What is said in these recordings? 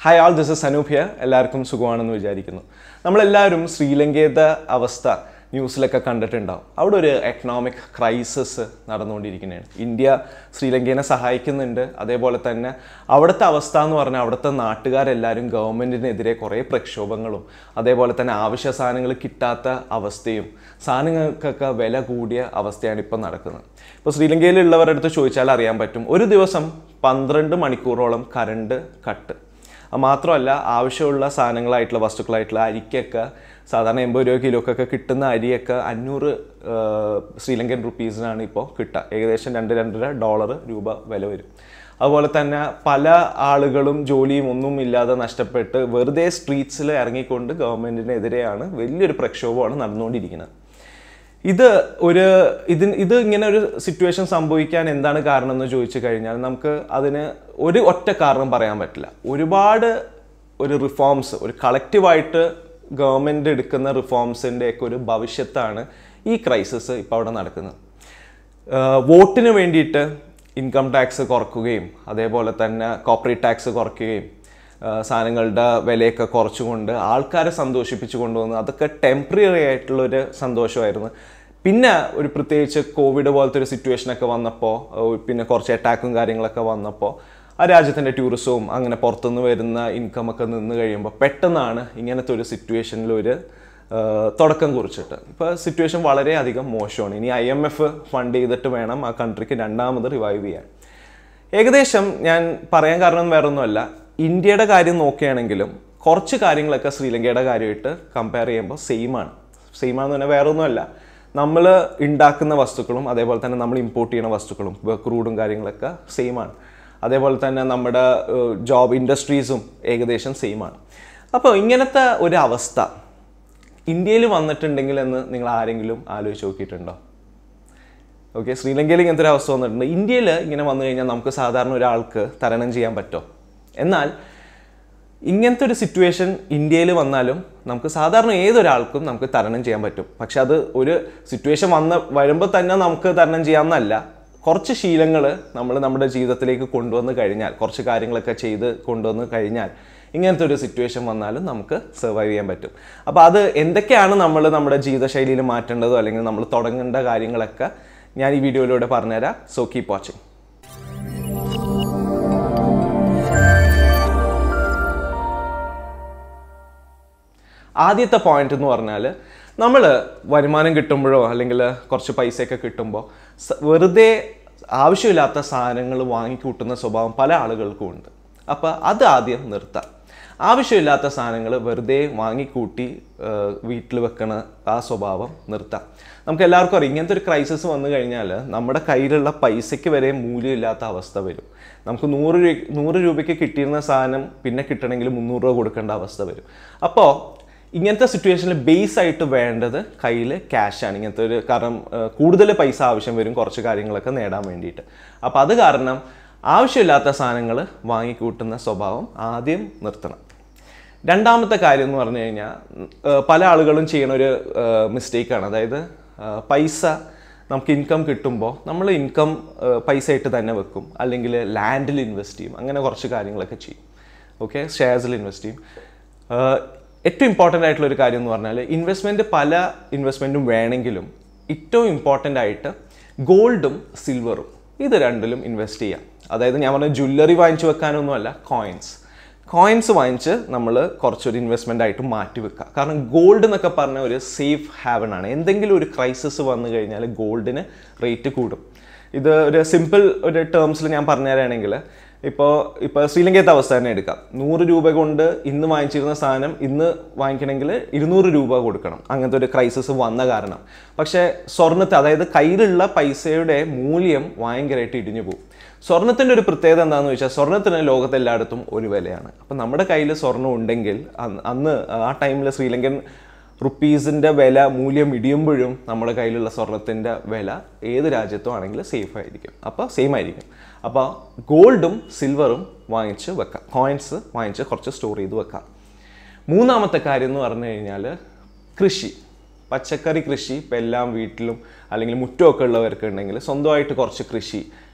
hi all this is Anoop here എല്ലാവർക്കും സുഖമാണെന്ന് വിചാരിക്കുന്നു നമ്മളെല്ലാവരും ശ്രീലങ്കയുടെ അവസ്ഥ ന്യൂസിലൊക്കെ കണ്ടിട്ടുണ്ടാവും അവിടെ ഒരു എക്കണോമിക് ക്രൈസിസ് നടന്നുകൊണ്ടിരിക്കുന്നതാണ് ഇന്ത്യ ശ്രീലങ്കയെ സഹായിക്കുന്നുണ്ട് അതേപോലെ തന്നെ അവിടുത്തെ അവസ്ഥ എന്ന് പറഞ്ഞാൽ അവിടുത്തെ നാട്ടുകാരെല്ലാവരും ഗവൺമെൻറ്റിനെതിരെ കുറേ പ്രക്ഷോഭങ്ങളും അതേപോലെ തന്നെ ആവശ്യ സാധനങ്ങൾ കിട്ടാത്ത അവസ്ഥയും സാധനങ്ങൾക്കൊക്കെ വില കൂടിയ അവസ്ഥയാണ് ഇപ്പോൾ നടക്കുന്നത് ഇപ്പോൾ ശ്രീലങ്കയിലുള്ളവരുടെ അടുത്ത് ചോദിച്ചാൽ അറിയാൻ പറ്റും ഒരു ദിവസം പന്ത്രണ്ട് മണിക്കൂറോളം കറണ്ട് കട്ട് അത് മാത്രമല്ല ആവശ്യമുള്ള സാധനങ്ങളായിട്ടുള്ള വസ്തുക്കളായിട്ടുള്ള അരിക്കൊക്കെ സാധാരണ എൺപത് രൂപ കിലോക്കൊക്കെ കിട്ടുന്ന അരിയൊക്കെ അഞ്ഞൂറ് ആ, ശ്രീലങ്കൻ റുപ്പീസിനാണ് ഇപ്പോൾ കിട്ടുക ഏകദേശം രണ്ട് രണ്ടര ഡോളർ രൂപ വില വരും അതുപോലെ തന്നെ പല ആളുകളും ജോലിയും ഒന്നും ഇല്ലാതെ നഷ്ടപ്പെട്ട് വെറുതെ സ്ട്രീറ്റ്സിൽ ഇറങ്ങിക്കൊണ്ട് ഗവൺമെൻറ്റിനെതിരെയാണ് വലിയൊരു പ്രക്ഷോഭമാണ് നടന്നുകൊണ്ടിരിക്കുന്നത് ഇത് ഒരു ഇതിന് ഇത് ഇങ്ങനെ ഒരു സിറ്റുവേഷൻ സംഭവിക്കാൻ എന്താണ് കാരണം എന്ന് ചോദിച്ചു കഴിഞ്ഞാൽ നമുക്ക് അതിന് ഒരു ഒറ്റ കാരണം പറയാൻ പറ്റില്ല ഒരുപാട് ഒരു റിഫോംസ് ഒരു കളക്റ്റീവായിട്ട് ഗവൺമെൻറ് എടുക്കുന്ന റിഫോംസിൻ്റെ ഒക്കെ ഒരു ഭവിഷ്യത്താണ് ഈ ക്രൈസിസ് ഇപ്പോൾ അവിടെ നടക്കുന്നത് ആഹ് വോട്ടിന് വേണ്ടിയിട്ട് ഇൻകം ടാക്സ് കുറക്കുകയും അതേപോലെ തന്നെ കോപ്പറേറ്റ് ടാക്സ് കുറയ്ക്കുകയും ആഹ് സാധനങ്ങളുടെ വിലയൊക്കെ കുറച്ചുകൊണ്ട് ആൾക്കാരെ സന്തോഷിപ്പിച്ചു കൊണ്ടുവന്നു അതൊക്കെ ടെമ്പററി ആയിട്ടുള്ളൊരു സന്തോഷമായിരുന്നു പിന്നെ ഒരു പ്രത്യേകിച്ച് കോവിഡ് പോലത്തെ ഒരു സിറ്റുവേഷനൊക്കെ വന്നപ്പോൾ പിന്നെ കുറച്ച് അറ്റാക്കും കാര്യങ്ങളൊക്കെ വന്നപ്പോൾ ആ രാജ്യത്തിൻ്റെ ടൂറിസവും അങ്ങനെ പുറത്തുനിന്ന് വരുന്ന ഇൻകം ഒക്കെ നിന്ന് കഴിയുമ്പോൾ പെട്ടെന്നാണ് ഇങ്ങനത്തെ ഒരു സിറ്റുവേഷനിൽ ഒരു ആഹ് തുടക്കം കുറിച്ചിട്ട് ഇപ്പോൾ സിറ്റുവേഷൻ വളരെയധികം മോശമാണ് ഇനി ഐ എം എഫ് ഫണ്ട് ചെയ്തിട്ട് വേണം ആ കൺട്രിക്ക് രണ്ടാമത് റിവൈവ് ചെയ്യാൻ ഏകദേശം ഞാൻ പറയാൻ കാരണം വേറെ ഒന്നുമല്ല ഇന്ത്യയുടെ കാര്യം നോക്കുകയാണെങ്കിലും കുറച്ച് കാര്യങ്ങളൊക്കെ ശ്രീലങ്കയുടെ കാര്യമായിട്ട് കമ്പയർ ചെയ്യുമ്പോൾ സെയിം ആണ് സെയിം ആണെന്ന് പറഞ്ഞാൽ വേറെ ഒന്നുമല്ല നമ്മൾ ഉണ്ടാക്കുന്ന വസ്തുക്കളും അതേപോലെ തന്നെ നമ്മൾ ഇമ്പോർട്ട് ചെയ്യുന്ന വസ്തുക്കളും ക്രൂഡും കാര്യങ്ങളൊക്കെ സെയിം ആണ് അതേപോലെ തന്നെ നമ്മുടെ ജോബ് ഇൻഡസ്ട്രീസും ഏകദേശം സെയിം ആണ് അപ്പോൾ ഇങ്ങനത്തെ ഒരു അവസ്ഥ ഇന്ത്യയിൽ വന്നിട്ടുണ്ടെങ്കിൽ എന്ന് നിങ്ങൾ ആരെങ്കിലും ആലോചിച്ച് നോക്കിയിട്ടുണ്ടോ ഓക്കെ ശ്രീലങ്കയിൽ ഇങ്ങനത്തെ ഒരു അവസ്ഥ വന്നിട്ടുണ്ട് ഇന്ത്യയിൽ ഇങ്ങനെ വന്നു കഴിഞ്ഞാൽ നമുക്ക് സാധാരണ ഒരാൾക്ക് തരണം ചെയ്യാൻ പറ്റുമോ എന്നാൽ ഇങ്ങനത്തെ ഒരു സിറ്റുവേഷൻ ഇന്ത്യയിൽ വന്നാലും നമുക്ക് സാധാരണ ഏതൊരാൾക്കും നമുക്ക് തരണം ചെയ്യാൻ പറ്റും പക്ഷെ അത് ഒരു സിറ്റുവേഷൻ വന്ന് വരുമ്പോൾ തന്നെ നമുക്ക് തരണം ചെയ്യാമെന്നല്ല കുറച്ച് ശീലങ്ങൾ നമ്മൾ നമ്മുടെ ജീവിതത്തിലേക്ക് കൊണ്ടുവന്ന് കഴിഞ്ഞാൽ കുറച്ച് കാര്യങ്ങളൊക്കെ ചെയ്ത് കൊണ്ടുവന്ന് കഴിഞ്ഞാൽ ഇങ്ങനത്തെ ഒരു സിറ്റുവേഷൻ വന്നാലും നമുക്ക് സർവൈവ് ചെയ്യാൻ പറ്റും അപ്പോൾ അത് എന്തൊക്കെയാണ് നമ്മൾ നമ്മുടെ ജീവിതശൈലിയിൽ മാറ്റേണ്ടതോ അല്ലെങ്കിൽ നമ്മൾ തുടങ്ങേണ്ട കാര്യങ്ങളൊക്കെ ഞാൻ ഈ വീഡിയോയിലൂടെ പറഞ്ഞുതരാം സോ കീപ് വാച്ചിങ് ആദ്യത്തെ പോയിന്റ് എന്ന് പറഞ്ഞാൽ നമ്മൾ വരുമാനം കിട്ടുമ്പോഴോ അല്ലെങ്കിൽ കുറച്ച് പൈസയൊക്കെ കിട്ടുമ്പോൾ സ- വെറുതെ ആവശ്യമില്ലാത്ത സാധനങ്ങൾ വാങ്ങിക്കൂട്ടുന്ന സ്വഭാവം പല ആളുകൾക്കും ഉണ്ട് അപ്പോൾ അത് ആദ്യം നിർത്താം ആവശ്യമില്ലാത്ത സാധനങ്ങൾ വെറുതെ വാങ്ങിക്കൂട്ടി വീട്ടിൽ വെക്കണ ആ സ്വഭാവം നിർത്താം നമുക്ക് എല്ലാവർക്കും അറിയാം ഇങ്ങനത്തെ ഒരു ക്രൈസിസ് വന്നു കഴിഞ്ഞാൽ നമ്മുടെ കയ്യിലുള്ള പൈസയ്ക്ക് വരെ മൂല്യമില്ലാത്ത അവസ്ഥ വരും നമുക്ക് നൂറ് രൂപ നൂറ് രൂപയ്ക്ക് കിട്ടിയിരുന്ന സാധനം പിന്നെ കിട്ടണമെങ്കിൽ മുന്നൂറ് രൂപ കൊടുക്കേണ്ട അവസ്ഥ വരും അപ്പോൾ ഇങ്ങനത്തെ സിറ്റുവേഷനിൽ ബേസ് ആയിട്ട് വേണ്ടത് കയ്യിൽ ക്യാഷാണ് ഇങ്ങനത്തെ ഒരു കാരണം ഏഹ്, കൂടുതൽ പൈസ ആവശ്യം വരും കുറച്ച് കാര്യങ്ങളൊക്കെ നേടാൻ വേണ്ടിയിട്ട് അപ്പോൾ അത് കാരണം ആവശ്യമില്ലാത്ത സാധനങ്ങൾ വാങ്ങിക്കൂട്ടുന്ന സ്വഭാവം ആദ്യം നിർത്തണം രണ്ടാമത്തെ കാര്യം എന്ന് പറഞ്ഞു കഴിഞ്ഞാൽ ഏഹ്, പല ആളുകളും ചെയ്യണ ഒരു മിസ്റ്റേക്കാണ് അതായത് ഏഹ്, പൈസ നമുക്ക് ഇൻകം കിട്ടുമ്പോൾ നമ്മൾ ഇൻകം പൈസ ആയിട്ട് തന്നെ വെക്കും അല്ലെങ്കിൽ ലാൻഡിൽ ഇൻവെസ്റ്റ് ചെയ്യും അങ്ങനെ കുറച്ച് കാര്യങ്ങളൊക്കെ ചെയ്യും ഓക്കെ ഷെയർസിൽ ഇൻവെസ്റ്റ് ചെയ്യും ഏഹ്, ഏറ്റവും ഇമ്പോർട്ടൻ്റ് ആയിട്ടുള്ള ഒരു കാര്യം എന്ന് പറഞ്ഞാൽ ഇൻവെസ്റ്റ്മെൻറ്റ് പല ഇൻവെസ്റ്റ്മെൻറ്റും വേണമെങ്കിലും ഏറ്റവും ഇമ്പോർട്ടൻ്റ് ആയിട്ട് ഗോൾഡും സിൽവറും ഇത് രണ്ടിലും ഇൻവെസ്റ്റ് ചെയ്യാം അതായത് ഞാൻ പറഞ്ഞ ജ്വല്ലറി വാങ്ങിച്ചു വെക്കാനൊന്നുമല്ല കോയിൻസ് കോയിൻസ് വാങ്ങിച്ച് നമ്മൾ കുറച്ചൊരു ഇൻവെസ്റ്റ്മെൻ്റ് ആയിട്ട് മാറ്റി വെക്കുക കാരണം ഗോൾഡ് എന്നൊക്കെ പറഞ്ഞ ഒരു സേഫ് ഹാവൻ ആണ് എന്തെങ്കിലും ഒരു ക്രൈസിസ് വന്നു കഴിഞ്ഞാൽ ഗോൾഡിന് റേറ്റ് കൂടും ഇത് ഒരു സിമ്പിൾ ഒരു ടേംസിൽ ഞാൻ പറഞ്ഞു തരാണെങ്കിൽ ഇപ്പോൾ ഇപ്പോൾ ശ്രീലങ്കത്തെ അവസ്ഥ തന്നെ എടുക്കാം നൂറ് രൂപ കൊണ്ട് ഇന്ന് വാങ്ങിച്ചിരുന്ന സാധനം ഇന്ന് വാങ്ങിക്കണമെങ്കിൽ ഇരുന്നൂറ് രൂപ കൊടുക്കണം അങ്ങനത്തെ ഒരു ക്രൈസിസ് വന്ന കാരണം പക്ഷേ സ്വർണ്ണത്തെ അതായത് കയ്യിലുള്ള പൈസയുടെ മൂല്യം ഭയങ്കരമായിട്ട് ഇടിഞ്ഞു പോകും സ്വർണത്തിൻ്റെ ഒരു പ്രത്യേകത എന്താണെന്ന് വെച്ചാൽ സ്വർണത്തിന് ലോകത്തെല്ലായിടത്തും ഒരു വിലയാണ് അപ്പം നമ്മുടെ കയ്യിൽ സ്വർണ്ണം ഉണ്ടെങ്കിൽ അന്ന് അന്ന് ആ ടൈമിൽ ശ്രീലങ്കൻ റുപ്പീസിൻ്റെ വില മൂല്യം ഇടിയുമ്പോഴും നമ്മുടെ കയ്യിലുള്ള സ്വർണത്തിൻ്റെ വില ഏത് രാജ്യത്തും ആണെങ്കിൽ സേഫ് ആയിരിക്കും അപ്പോൾ സെയിം ആയിരിക്കും അപ്പോൾ ഗോൾഡും സിൽവറും വാങ്ങിച്ച് വെക്കാം കോയിൻസ് വാങ്ങിച്ച് കുറച്ച് സ്റ്റോർ ചെയ്ത് വെക്കാം മൂന്നാമത്തെ കാര്യം എന്ന് പറഞ്ഞു കഴിഞ്ഞാൽ കൃഷി പച്ചക്കറി കൃഷി ഇപ്പം എല്ലാം വീട്ടിലും അല്ലെങ്കിൽ മുറ്റമൊക്കെ ഉള്ളവർക്ക് ഉണ്ടെങ്കിൽ സ്വന്തമായിട്ട് കുറച്ച് കൃഷി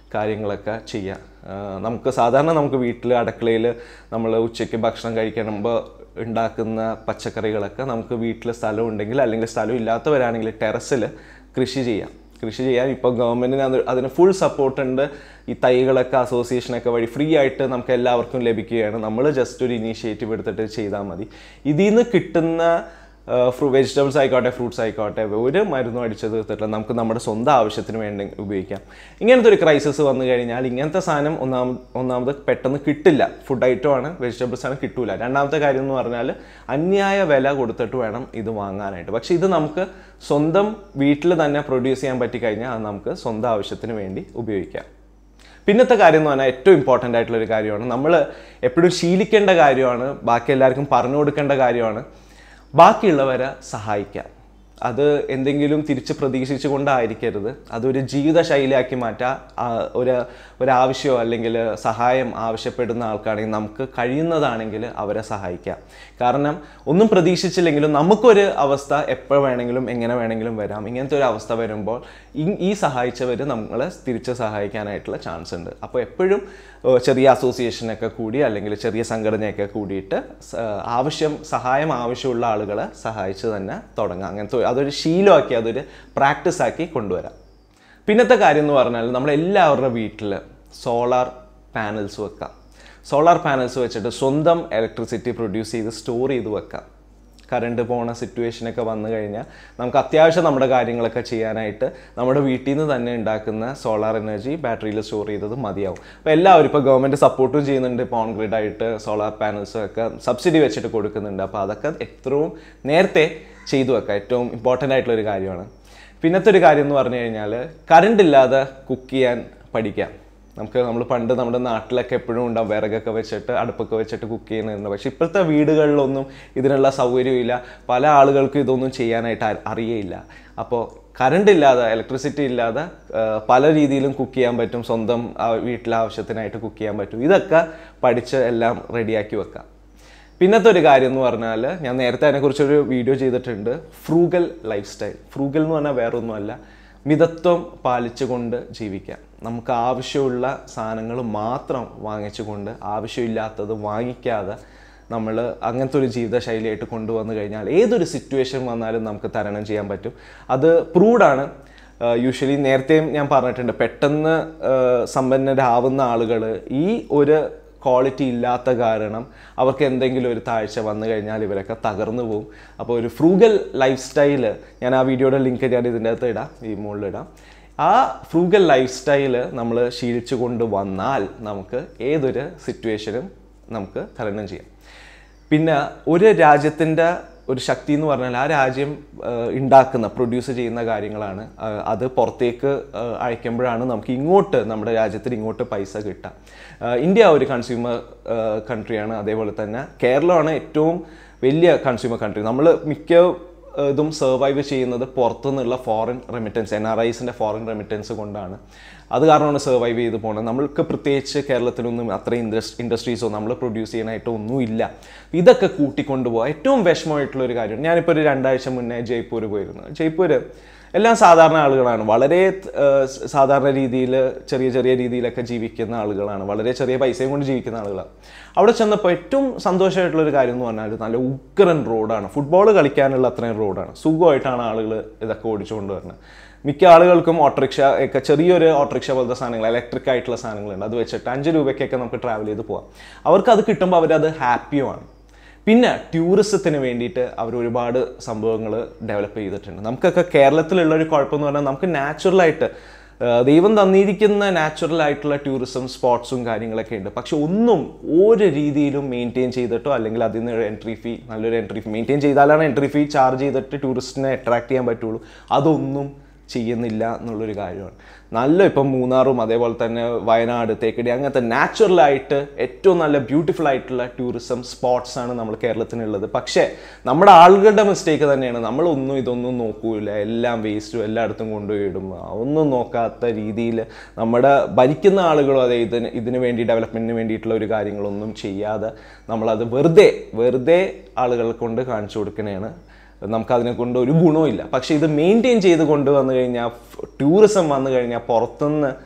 കാര്യങ്ങളൊക്കെ ചെയ്യാം ആ, നമുക്ക് സാധാരണ നമുക്ക് വീട്ടിൽ അടുക്കളയിൽ നമ്മൾ ഉച്ചയ്ക്ക് ഭക്ഷണം കഴിക്കുമ്പോൾ ഉണ്ടാക്കുന്ന പച്ചക്കറികളൊക്കെ നമുക്ക് വീട്ടിൽ സ്ഥലം ഉണ്ടെങ്കിൽ അല്ലെങ്കിൽ സ്ഥലം ഇല്ലാത്തവരാണെങ്കിൽ ടെറസിൽ കൃഷി ചെയ്യാം കൃഷി ചെയ്യാൻ ഇപ്പോൾ ഗവൺമെൻറ്റിന് അത് അതിന് ഫുൾ സപ്പോർട്ട് ഉണ്ട് ഈ തൈകളൊക്കെ അസോസിയേഷനൊക്കെ വഴി ഫ്രീ ആയിട്ട് നമുക്ക് എല്ലാവർക്കും ലഭിക്കുകയാണ് നമ്മൾ ജസ്റ്റ് ഒരു ഇനീഷ്യേറ്റീവ് എടുത്തിട്ട് ചെയ്താൽ മതി ഇതിൽ നിന്ന് കിട്ടുന്ന ഫ്രൂ വെജിറ്റബിൾസ് ആയിക്കോട്ടെ ഫ്രൂട്ട്സ് ആയിക്കോട്ടെ ഒരു മരുന്നും അടിച്ചു തീർത്തിട്ടില്ല നമുക്ക് നമ്മുടെ സ്വന്തം ആവശ്യത്തിന് വേണ്ടി ഉപയോഗിക്കാം ഇങ്ങനത്തെ ഒരു ക്രൈസിസ് വന്നു കഴിഞ്ഞാൽ ഇങ്ങനത്തെ സാധനം ഒന്നാമത് ഒന്നാമത് പെട്ടെന്ന് കിട്ടില്ല ഫുഡ് ഐറ്റം ആണ് വെജിറ്റബിൾസ് ആണ് കിട്ടൂല രണ്ടാമത്തെ കാര്യം എന്ന് പറഞ്ഞാൽ അന്യായ വില കൊടുത്തിട്ട് വേണം ഇത് വാങ്ങാനായിട്ട് പക്ഷേ ഇത് നമുക്ക് സ്വന്തം വീട്ടിൽ തന്നെ പ്രൊഡ്യൂസ് ചെയ്യാൻ പറ്റിക്കഴിഞ്ഞാൽ അത് നമുക്ക് സ്വന്തം ആവശ്യത്തിന് വേണ്ടി ഉപയോഗിക്കാം പിന്നത്തെ കാര്യം എന്ന് പറഞ്ഞാൽ ഏറ്റവും ഇമ്പോർട്ടൻ്റ് ആയിട്ടുള്ള ഒരു കാര്യമാണ് നമ്മൾ എപ്പോഴും ശീലിക്കേണ്ട കാര്യമാണ് ബാക്കി എല്ലാവർക്കും പറഞ്ഞു കൊടുക്കേണ്ട കാര്യമാണ് ബാക്കിയുള്ളവരെ സഹായിക്കാം അത് എന്തെങ്കിലും തിരിച്ച് പ്രതീക്ഷിച്ചു കൊണ്ടായിരിക്കരുത് അതൊരു ജീവിതശൈലിയാക്കി മാറ്റാൻ ഒരു ഒരാവശ്യമോ അല്ലെങ്കിൽ സഹായം ആവശ്യപ്പെടുന്ന ആൾക്കാണെങ്കിൽ നമുക്ക് കഴിയുന്നതാണെങ്കിൽ അവരെ സഹായിക്കാം കാരണം ഒന്നും പ്രതീക്ഷിച്ചില്ലെങ്കിലും നമുക്കൊരു അവസ്ഥ എപ്പോൾ വേണമെങ്കിലും എങ്ങനെ വേണമെങ്കിലും വരാം ഇങ്ങനത്തെ ഒരു അവസ്ഥ വരുമ്പോൾ ഈ- ഈ സഹായിച്ചവർ നമ്മളെ തിരിച്ച് സഹായിക്കാനായിട്ടുള്ള ചാൻസ് ഉണ്ട് അപ്പോൾ എപ്പോഴും ഏഹ്, ചെറിയ അസോസിയേഷനൊക്കെ കൂടി അല്ലെങ്കിൽ ചെറിയ സംഘടനയൊക്കെ കൂടിയിട്ട് സ- ആവശ്യം സഹായം ആവശ്യമുള്ള ആളുകളെ സഹായിച്ച് തന്നെ തുടങ്ങാം അങ്ങനത്തെ ഒരു- അതൊരു ശീലമാക്കി അതൊരു പ്രാക്ടീസ് ആക്കി കൊണ്ടുവരാം പിന്നത്തെ കാര്യം എന്ന് പറഞ്ഞാൽ നമ്മൾ എല്ലാവരുടെ വീട്ടിൽ സോളാർ പാനൽസ് വെക്കാം സോളാർ പാനൽസ് വെച്ചിട്ട് സ്വന്തം ഇലക്ട്രിസിറ്റി പ്രൊഡ്യൂസ് ചെയ്ത് സ്റ്റോർ ചെയ്ത് വെക്കാം കറണ്ട് പോണ സിറ്റുവേഷനൊക്കെ വന്നു കഴിഞ്ഞാൽ നമുക്ക് അത്യാവശ്യം നമ്മുടെ കാര്യങ്ങളൊക്കെ ചെയ്യാനായിട്ട് നമ്മുടെ വീട്ടിൽ നിന്ന് തന്നെ ഉണ്ടാക്കുന്ന സോളാർ എനർജി ബാറ്ററിയിൽ സ്റ്റോർ ചെയ്തത് മതിയാവും അപ്പോൾ എല്ലാവരും ഇപ്പോൾ ഗവൺമെൻറ് സപ്പോർട്ടും ചെയ്യുന്നുണ്ട് ഇപ്പോൾ ഓൺ ഗ്രിഡ് ആയിട്ട് സോളാർ പാനൽസ് ഒക്കെ സബ്സിഡി വെച്ചിട്ട് കൊടുക്കുന്നുണ്ട് അപ്പോൾ അതൊക്കെ എത്രയും നേരത്തെ ചെയ്തു വെക്കാം ഏറ്റവും ഇമ്പോർട്ടൻ്റ് ആയിട്ടുള്ള ഒരു കാര്യമാണ് പിന്നത്തെ ഒരു കാര്യം എന്ന് പറഞ്ഞു കഴിഞ്ഞാൽ കറണ്ട് ഇല്ലാതെ കുക്ക് ചെയ്യാൻ പഠിക്കാം നമുക്ക് നമ്മൾ പണ്ട് നമ്മുടെ നാട്ടിലൊക്കെ എപ്പോഴും ഉണ്ടാവും വിറകൊക്കെ വെച്ചിട്ട് അടുപ്പൊക്കെ വെച്ചിട്ട് കുക്ക് ചെയ്യുന്നുണ്ട് പക്ഷെ ഇപ്പോഴത്തെ വീടുകളിലൊന്നും ഇതിനുള്ള സൗകര്യമില്ല പല ആളുകൾക്കും ഇതൊന്നും ചെയ്യാനായിട്ട് അ- അറിയയില്ല അപ്പോൾ കറണ്ട് ഇല്ലാതെ ഇലക്ട്രിസിറ്റി ഇല്ലാതെ ആ, പല രീതിയിലും കുക്ക് ചെയ്യാൻ പറ്റും സ്വന്തം ആ, വീട്ടിലെ ആവശ്യത്തിനായിട്ട് കുക്ക് ചെയ്യാൻ പറ്റും ഇതൊക്കെ പഠിച്ച് എല്ലാം റെഡിയാക്കി വെക്കാം പിന്നത്തെ ഒരു കാര്യം എന്ന് പറഞ്ഞാൽ ഞാൻ നേരത്തെ അതിനെക്കുറിച്ചൊരു വീഡിയോ ചെയ്തിട്ടുണ്ട് ഫ്രൂഗൽ ലൈഫ് സ്റ്റൈൽ ഫ്രൂഗൽ എന്ന് പറഞ്ഞാൽ വേറൊന്നുമല്ല മിതത്വം പാലിച്ചുകൊണ്ട് ജീവിക്കാം നമുക്ക് ആവശ്യമുള്ള സാധനങ്ങൾ മാത്രം വാങ്ങിച്ചുകൊണ്ട് ആവശ്യമില്ലാത്തത് വാങ്ങിക്കാതെ നമ്മൾ അങ്ങനത്തെ ഒരു ജീവിതശൈലിയായിട്ട് കൊണ്ടുവന്നു കഴിഞ്ഞാൽ ഏതൊരു സിറ്റുവേഷൻ വന്നാലും നമുക്ക് തരണം ചെയ്യാൻ പറ്റും അത് പ്രൂഡാണ് യൂഷ്വലി നേരത്തെയും ഞാൻ പറഞ്ഞിട്ടുണ്ട് പെട്ടെന്ന് ആഹ് സമ്പന്നരാവുന്ന ആളുകൾ ഈ ഒരു ക്വാളിറ്റി ഇല്ലാത്ത കാരണം അവർക്ക് എന്തെങ്കിലും ഒരു താഴ്ച വന്നു കഴിഞ്ഞാൽ ഇവരൊക്കെ തകർന്നു പോകും അപ്പോൾ ഒരു ഫ്രൂഗൽ ലൈഫ് സ്റ്റൈല് ഞാൻ ആ വീഡിയോയുടെ ലിങ്ക് ഞാൻ ഇതിൻ്റെ അകത്ത് ഇടാം ഈ മുകളിലിടാം ആ ഫ്രൂഗൽ ലൈഫ് സ്റ്റൈല് നമ്മൾ ശീലിച്ചു കൊണ്ട് വന്നാൽ നമുക്ക് ഏതൊരു സിറ്റുവേഷനും നമുക്ക് തരണം ചെയ്യാം പിന്നെ ഒരു രാജ്യത്തിൻ്റെ ഒരു ശക്തി എന്ന് പറഞ്ഞാൽ ആ രാജ്യം ആ, ഉണ്ടാക്കുന്ന പ്രൊഡ്യൂസ് ചെയ്യുന്ന കാര്യങ്ങളാണ് ആ, അത് പുറത്തേക്ക് ആ, അയക്കുമ്പോഴാണ് നമുക്ക് ഇങ്ങോട്ട് നമ്മുടെ രാജ്യത്തിന് ഇങ്ങോട്ട് പൈസ കിട്ടുക ആ, ഇന്ത്യ ഒരു കൺസ്യൂമർ കൺട്രിയാണ് അതേപോലെ തന്നെ കേരളമാണ് ഏറ്റവും വലിയ കൺസ്യൂമർ കൺട്രി നമ്മൾ മിക്ക ഏഹ് ഇതും സർവൈവ് ചെയ്യുന്നത് പുറത്തുനിന്നുള്ള ഫോറിൻ റെമിറ്റൻസ് എൻ ആർ ഐസിൻ്റെ ഫോറിൻ റെമിറ്റൻസ് കൊണ്ടാണ് അത് കാരണമാണ് സർവൈവ് ചെയ്ത് പോകുന്നത് നമ്മൾക്ക് പ്രത്യേകിച്ച് കേരളത്തിലൊന്നും അത്ര ഇൻഡസ് ഇൻഡസ്ട്രീസോ നമ്മൾ പ്രൊഡ്യൂസ് ചെയ്യാനായിട്ടോ ഒന്നുമില്ല ഇതൊക്കെ കൂട്ടിക്കൊണ്ടുപോകാം ഏറ്റവും വിഷമമായിട്ടുള്ള ഒരു കാര്യം ഞാനിപ്പോൾ ഒരു രണ്ടാഴ്ച മുന്നേ ജയ്പൂർ പോയിരുന്നു ജയ്പൂർ എല്ലാം സാധാരണ ആളുകളാണ് വളരെ ഏഹ്, സാധാരണ രീതിയിൽ ചെറിയ ചെറിയ രീതിയിലൊക്കെ ജീവിക്കുന്ന ആളുകളാണ് വളരെ ചെറിയ പൈസയും കൊണ്ട് ജീവിക്കുന്ന ആളുകളാണ് അവിടെ ചെന്നപ്പോൾ ഏറ്റവും സന്തോഷമായിട്ടുള്ള ഒരു കാര്യം എന്ന് പറഞ്ഞാൽ നല്ല ഉഗ്രൻ റോഡാണ് ഫുട്ബോൾ കളിക്കാനുള്ള അത്രയും റോഡാണ് സുഖമായിട്ടാണ് ആളുകൾ ഇതൊക്കെ ഓടിച്ചുകൊണ്ട് വരുന്നത് മിക്ക ആളുകൾക്കും ഓട്ടോറിക്ഷ ഒക്കെ ചെറിയൊരു ഓട്ടോറിക്ഷ പോലത്തെ സാധനങ്ങൾ ഇലക്ട്രിക് ആയിട്ടുള്ള സാധനങ്ങളുണ്ട് അത് വെച്ചിട്ട് അഞ്ച് രൂപയ്ക്കൊക്കെ നമുക്ക് ട്രാവൽ ചെയ്ത് പോകാം അവർക്ക് അത് കിട്ടുമ്പോൾ അവരത് ഹാപ്പിയുമാണ് പിന്നെ ടൂറിസത്തിന് വേണ്ടിയിട്ട് അവർ ഒരുപാട് സംഭവങ്ങൾ ഡെവലപ്പ് ചെയ്തിട്ടുണ്ട് നമുക്കൊക്കെ കേരളത്തിലുള്ള ഒരു കുഴപ്പമെന്ന് പറഞ്ഞാൽ നമുക്ക് നാച്ചുറലായിട്ട് ദൈവം തന്നിരിക്കുന്ന നാച്ചുറൽ ആയിട്ടുള്ള ടൂറിസം സ്പോട്ട്സും കാര്യങ്ങളൊക്കെ ഉണ്ട് പക്ഷെ ഒന്നും ഒരു രീതിയിലും മെയിൻറ്റെയിൻ ചെയ്തിട്ടോ അല്ലെങ്കിൽ അതിൽ നിന്ന് എൻട്രി ഫീ നല്ലൊരു എൻട്രി ഫീ മെയിൻറ്റെയിൻ ചെയ്താലാണ് എൻട്രി ഫീ ചാർജ് ചെയ്തിട്ട് ടൂറിസ്റ്റിനെ അട്രാക്ട് ചെയ്യാൻ പറ്റുള്ളൂ അതൊന്നും ചെയ്യുന്നില്ല എന്നുള്ളൊരു കാര്യമാണ് നല്ല ഇപ്പം മൂന്നാറും അതേപോലെ തന്നെ വയനാട് തേക്കടി അങ്ങനത്തെ നാച്ചുറലായിട്ട് ഏറ്റവും നല്ല ബ്യൂട്ടിഫുൾ ആയിട്ടുള്ള ടൂറിസം സ്പോട്ട്സ് ആണ് നമ്മൾ കേരളത്തിനുള്ളത് പക്ഷേ നമ്മുടെ ആളുകളുടെ മിസ്റ്റേക്ക് തന്നെയാണ് നമ്മളൊന്നും ഇതൊന്നും നോക്കൂല എല്ലാം വേസ്റ്റും എല്ലായിടത്തും കൊണ്ടുപോയി ഇടും ഒന്നും നോക്കാത്ത രീതിയിൽ നമ്മുടെ ഭരിക്കുന്ന ആളുകളും അതെ ഇതിന് ഇതിന് വേണ്ടി ഡെവലപ്മെൻറ്റിന് വേണ്ടിയിട്ടുള്ള ഒരു കാര്യങ്ങളൊന്നും ചെയ്യാതെ നമ്മളത് വെറുതെ വെറുതെ ആളുകളെ കൊണ്ട് കാണിച്ചു കൊടുക്കണേണ് നമുക്ക് അതിനെ കൊണ്ട് ഒരു ഗുണവും ഇല്ല പക്ഷേ ഇത് മെയിൻറ്റെയിൻ ചെയ്ത് കൊണ്ടുവന്നു കഴിഞ്ഞാൽ ടൂറിസം വന്നു കഴിഞ്ഞാൽ പുറത്തുനിന്ന്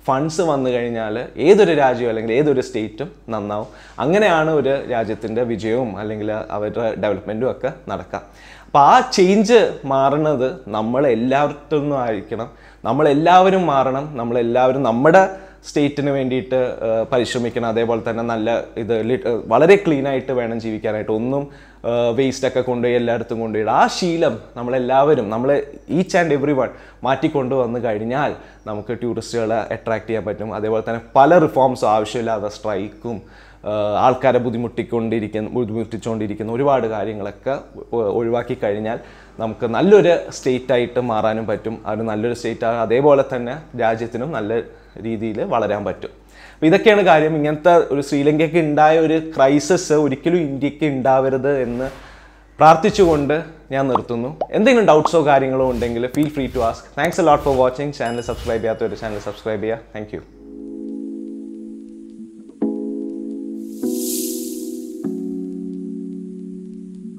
ഫണ്ട്സ് വന്നു കഴിഞ്ഞാൽ ഏതൊരു രാജ്യവും അല്ലെങ്കിൽ ഏതൊരു സ്റ്റേറ്റും നന്നാവും അങ്ങനെയാണ് ഒരു രാജ്യത്തിൻ്റെ വിജയവും അല്ലെങ്കിൽ അവരുടെ ഡെവലപ്മെൻറ്റും ഒക്കെ നടക്കാം അപ്പോൾ ആ ചേഞ്ച് മാറുന്നത് നമ്മളെല്ലാവരുടെ നിന്നും ആയിരിക്കണം നമ്മളെല്ലാവരും മാറണം നമ്മളെല്ലാവരും നമ്മുടെ സ്റ്റേറ്റിന് വേണ്ടിയിട്ട് ആ, പരിശ്രമിക്കണം അതേപോലെ തന്നെ നല്ല ഇത് lit- ആ, വളരെ ക്ലീൻ ആയിട്ട് വേണം ജീവിക്കാനായിട്ട് ഒന്നും വേസ്റ്റ് ഒക്കെ കൊണ്ടുപോയി എല്ലായിടത്തും കൊണ്ടുപോയി ആ ശീലം നമ്മളെല്ലാവരും നമ്മൾ ഈച്ച് ആൻഡ് എവറി വൺ മാറ്റിക്കൊണ്ട് വന്നു കഴിഞ്ഞാൽ നമുക്ക് ടൂറിസ്റ്റുകളെ അട്രാക്ട് ചെയ്യാൻ പറ്റും അതേപോലെ തന്നെ പല റിഫോംസും ആവശ്യമില്ലാതെ സ്ട്രൈക്കും ആൾക്കാരെ ബുദ്ധിമുട്ടിക്കൊണ്ടിരിക്കുന്ന ബുദ്ധിമുട്ടിച്ചുകൊണ്ടിരിക്കുന്ന ഒരുപാട് കാര്യങ്ങളൊക്കെ ഒ- ഒഴിവാക്കി കഴിഞ്ഞാൽ നമുക്ക് നല്ലൊരു സ്റ്റേറ്റ് ആയിട്ട് മാറാനും പറ്റും അത് നല്ലൊരു സ്റ്റേറ്റ് അതേപോലെ തന്നെ രാജ്യത്തിനും നല്ല രീതിയിൽ വളരാൻ പറ്റും അപ്പോൾ ഇതൊക്കെയാണ് കാര്യം ഇങ്ങനത്തെ ഒരു ശ്രീലങ്കയ്ക്ക് ഉണ്ടായ ഒരു ക്രൈസിസ് ഒരിക്കലും ഇന്ത്യക്ക് ഉണ്ടാവരുത് എന്ന് പ്രാർത്ഥിച്ചുകൊണ്ട് ഞാൻ നിർത്തുന്നു എന്തെങ്കിലും ഡൗട്ട്സോ കാര്യങ്ങളോ ഉണ്ടെങ്കിൽ feel free to ask thanks a lot for watching channel subscribe ചെയ്യാത്ത ഒരു ചാനൽ സബ്സ്ക്രൈബ് ചെയ്യുക താങ്ക് യു